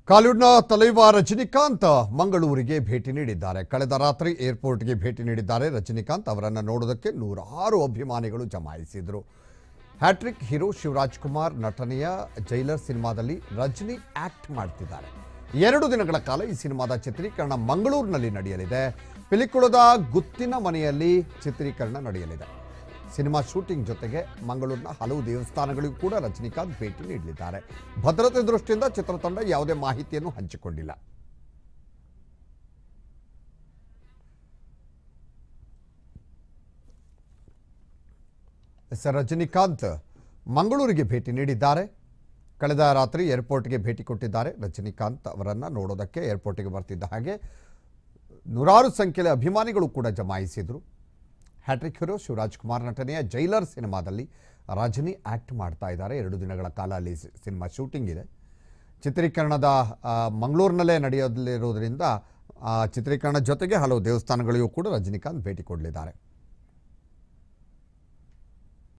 ಕಾಲಿವುಡ್ನ ತಲೈವ ರಜನಿಕಾಂತ್ ಮಂಗಳೂರಿಗೆ ಭೇಟಿ ನೀಡಿದ್ದಾರೆ ಕಳೆದ ರಾತ್ರಿ ಏರ್ಪೋರ್ಟ್ಗೆ ಭೇಟಿ ನೀಡಿದ್ದಾರೆ ರಜನಿಕಾಂತ್ ಅವರನ್ನು ನೋಡೋದಕ್ಕೆ ನೂರಾರು ಅಭಿಮಾನಿಗಳು ಜಮಾಯಿಸಿದರು ಹ್ಯಾಟ್ರಿಕ್ ಹೀರೋ ಶಿವರಾಜ್ ಕುಮಾರ್ ನಟನೆಯ ಜೈಲರ್ ಸಿನಿಮಾದಲ್ಲಿ ರಜನಿ ಆಕ್ಟ್ ಮಾಡ್ತಿದ್ದಾರೆ ಎರಡು ದಿನಗಳ ಕಾಲ ಈ ಸಿನಿಮಾದ ಚಿತ್ರೀಕರಣ ಮಂಗಳೂರಿನಲ್ಲಿ ನಡೆಯಲಿದೆ ಪಿಲಿಕುಳದ ಗುತ್ತಿನ ಮನೆಯಲ್ಲಿ ಚಿತ್ರೀಕರಣ ನಡೆಯಲಿದೆ ಸಿನಿಮಾ ಶೂಟಿಂಗ್ ಜೊತೆಗೆ ಮಂಗಳೂರಿನ ಹಲವು ದೇವಸ್ಥಾನಗಳಿಗೂ ಕೂಡ ರಜನಿಕಾಂತ್ ಭೇಟಿ ನೀಡಲಿದ್ದಾರೆ ಭದ್ರತೆ ದೃಷ್ಟಿಯಿಂದ ಚಿತ್ರತಂಡ ಯಾವುದೇ ಮಾಹಿತಿಯನ್ನು ಹಂಚಿಕೊಂಡಿಲ್ಲ ಎಸ್ ರಜನಿಕಾಂತ್ ಮಂಗಳೂರಿಗೆ ಭೇಟಿ ನೀಡಿದ್ದಾರೆ ಕಳೆದ ರಾತ್ರಿ ಏರ್ಪೋರ್ಟ್ಗೆ ಭೇಟಿ ಕೊಟ್ಟಿದ್ದಾರೆ ರಜನಿಕಾಂತ್ ಅವರನ್ನು ನೋಡೋದಕ್ಕೆ ಏರ್ಪೋರ್ಟ್ಗೆ ಬರ್ತಿದ್ದ ಹಾಗೆ ನೂರಾರು ಸಂಖ್ಯೆಯ ಅಭಿಮಾನಿಗಳು ಕೂಡ ಜಮಾಯಿಸಿದರು ಹ್ಯಾಟ್ರಿಕ್ ಹೀರೋ ಶಿವರಾಜ್ ಕುಮಾರ್ ನಟನೆಯ ಜೈಲರ್ ಸಿನಿಮಾದಲ್ಲಿ ರಜನಿ ಆ್ಯಕ್ಟ್ ಮಾಡ್ತಾ ಇದ್ದಾರೆ ಎರಡು ದಿನಗಳ ಕಾಲ ಅಲ್ಲಿ ಸಿ- ಸಿನಿಮಾ ಶೂಟಿಂಗ್ ಇದೆ ಚಿತ್ರೀಕರಣದ ಆ, ಮಂಗಳೂರಿನಲ್ಲೇ ನಡೆಯೋದಿರೋದ್ರಿಂದ ಆ, ಚಿತ್ರೀಕರಣ ಜೊತೆಗೆ ಹಲವು ದೇವಸ್ಥಾನಗಳಿಗೂ ಕೂಡ ರಜನಿಕಾಂತ್ ಭೇಟಿ ಕೊಡಲಿದ್ದಾರೆ